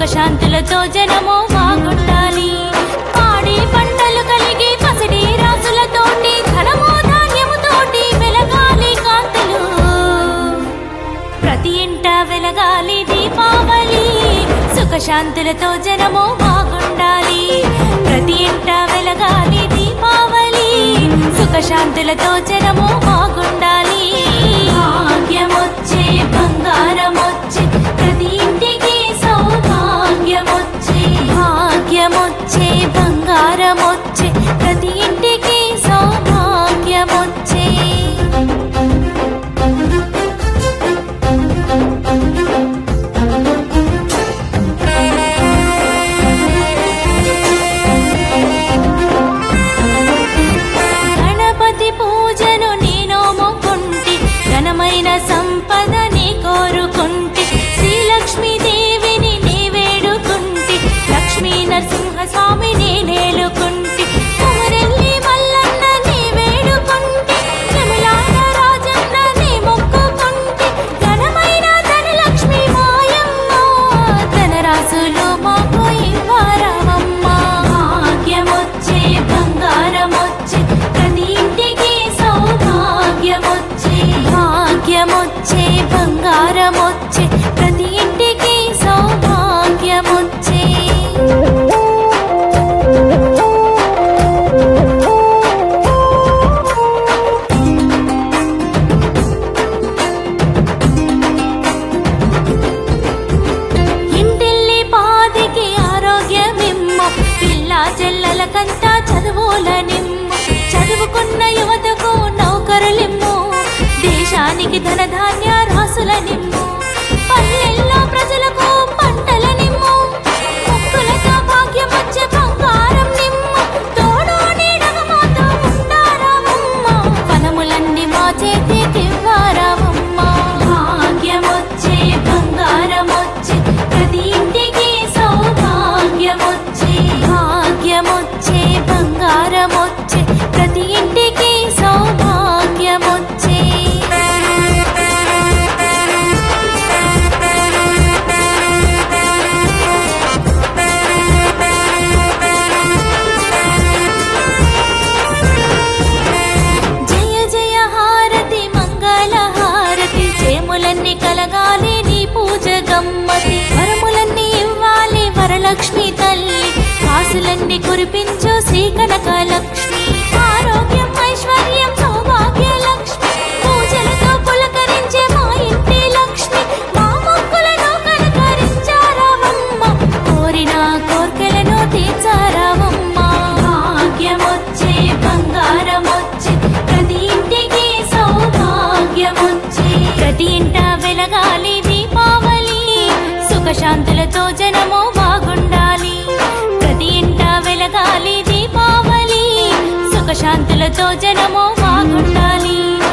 సుఖశాంతులతో జనము బాగుండాలి పాడి పంటలు కలిగి పసిడి రాసులతోటి ధనము ధాన్యముతోటి వెలగాలి కాంతులు ప్రతి ఇంట వెలగాలి దీపావళి సుఖశాంతులతో జనము బాగుండాలి ప్రతి ఇంట వెలగాలి దీపావళి సుఖశాంతులతో జనము బాగుండాలి భాగ్యమొచ్చే బంగారమొచ్చే ప్రతి ఇంటికి సౌభాగ్యమొచ్చే భాగ్యమొచ్చే బంగారమొచ్చే ప్రతి ఇంటికి సౌభాగ్యమొచ్చే గణపతి పూజను నేను మొక్కుంటి ఘనమైన సంపదని కోరుకుంటి శ్రీలక్ష్మీ దేవిని నీ వేడుకుంటి లక్ష్మీ నరసింహ స్వామిని నేలుకుంటి కుమరెల్లి మల్లన్న నీ వేడుకుంటి జమలాన రాజన్న నీ మొక్కుకుంటి ఘనమైన ధనలక్ష్మి మాయమ్మ ధనరాశులు మాకు ఇవ్వరమమ్మ భాగ్యమొచ్చే బంగారమొచ్చే ప్రతి ఇంటికి సౌభాగ్యమొచ్చే భాగ్యమొచ్చే బంగారమొచ్చే ప్రతి ఇంటికి సౌభాగ్యమొచ్చే ఇంటిల్లి పాదికి ఆరోగ్యమిమ్ము పిల్ల చెల్లలకంతా చదువుల నిమ్ము చదువుకున్న యువతకు నౌకరులిమ్ము దేశానికి ధనధాన్య రాసుల నిమ్ము పల్లెల్లో ప్రజలకు పంటల నిమ్ము ముక్కులతో భాగ్యమచ్చే బంగారం నిమ్ము తోడు నీడగా మాతో ఉండారామమ్మ వనములన్నీ మా చేతికివ్వారామమ్మ భాగ్యమొచ్చే బంగారమొచ్చే ప్రతి ఇంటికి సౌభాగ్యమొచ్చే భాగ్యమొచ్చే బంగారమొచ్చే ప్రతి ఇంటికి సౌభాగ్యమొచ్చే జయ జయ హారతి మంగళ హారతి జయములన్నీ కలగాలి నీ పూజ గమ్మతి వరములన్నీ ఇవ్వాలి వరలక్ష్మి తల్లి కాసులన్నీ కురిపించు శ్రీ కనక లక్ష్మి ఆరోగ్యం ఐశ్వర్యం సౌభాగ్య లక్ష్మి పూజలతో పులకరించే మా ఇంటి లక్ష్మి మా మొక్కులను కనకరించారావమ్మ కోరిన కోర్కెలను తీర్చారావమ్మ భాగ్యమొచ్చే బంగారమొచ్చే ప్రతి ఇంటికి సౌభాగ్యమొచ్చే ప్రతి ఇంట వెలగాలి దీపావళి సుఖశాంతులతో జనము బాగుండాలి ప్రతి ఇంట వెలగాలి దీపావళి సుఖశాంతులతో జనము బాగుండాలి